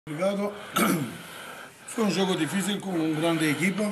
Obrigado. Foi um jogo difícil com uma grande equipa.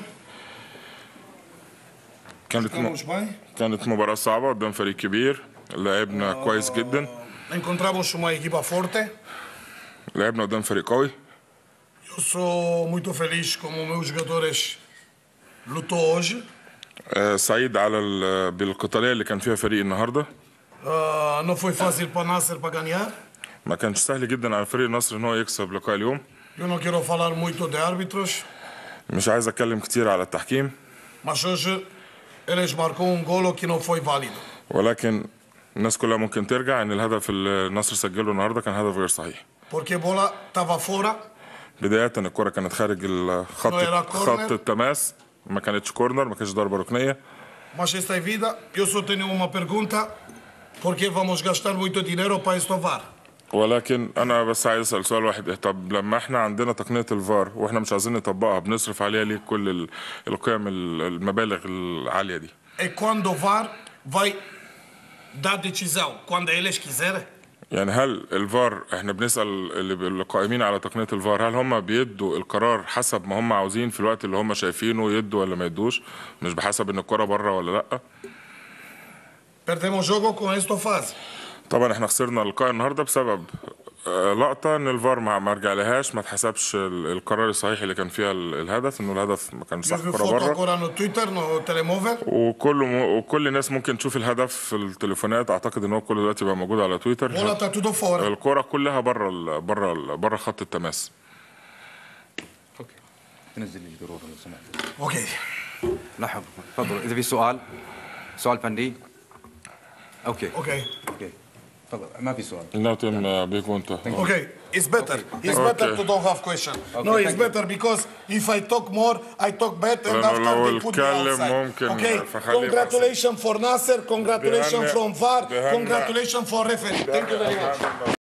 كانت م... Estamos bem. كانت مباراة صعبة قدام فريق كبير لعبنا كويس جدا Encontramos uma equipa forte. لعبنا قدام فريق قوي Eu sou muito feliz como meus jogadores lutou hoje. آه، سعيد على ال... بالقتالية اللي كان فيها فريق النهاردة Ah, não foi fácil para Nasser para ganhar. ما كانش سهل جدا على فريق النصر ان هو يكسب لقاء اليوم Eu não quero falar muito de árbitros, مش عايز اتكلم كتير على التحكيم mas hoje eles marcou um golo que não foi válido. ولكن الناس كلها ممكن ترجع ان الهدف اللي النصر سجله النهارده كان هدف غير صحيح Porque a bola estava fora, بداية الكرة كانت خارج الخط نويرا كورنر. خط التماس ما كانتش كورنر ما كانتش ضربة ركنية mas esta é vida. Eu só tenho uma pergunta: por que vamos gastar muito dinheiro para estovar? ولكن انا بس عايز اسال سؤال واحد طب لما احنا عندنا تقنيه الفار واحنا مش عايزين نطبقها بنصرف عليها ليه كل ال- القيم ال- المبالغ العاليه دي É quando o VAR vai dar decisão, quando eles quiserem. يعني هل الفار احنا بنسال اللي ب- اللي قائمين على تقنيه الفار هل هم بيدوا القرار حسب ما هم عاوزين في الوقت اللي هم شايفينه يدوا ولا ما يدوش مش بحسب ان الكره بره ولا لا Perdemos o jogo com esta fase. طبعا احنا خسرنا اللقاء النهارده بسبب آه، لقطه ان الفار ما ما رجع لهاش ما اتحسبش ال- القرار الصحيح اللي كان فيها ال- الهدف انه الهدف ما كانش صح Eu vi كره foto بره agora no Twitter, no telemóvel. وكل م... وكل الناس ممكن تشوف الهدف في التليفونات اعتقد ان هو كله دلوقتي بقى موجود على A bola تويتر está tudo fora. الكرة كلها بره ال... بره ال... بره خط التماس اوكي تنزل لي القرور لو سمحت Ok. لحظة تفضل إذا في سؤال سؤال فني اوكي Ok. اوكي تفضل ما في سؤال لا تم بيكو انت Ok. It's better. It's better Okay. to don't have question. no, it's thank you. better because if I talk more, I talk better and لأنه after لو they put me اتكلم outside. ممكن Okay. فخليه Congratulations for Nasser. Congratulations بهنئ- from VAR. بهنئ- Congratulations for referee. Thank you very much.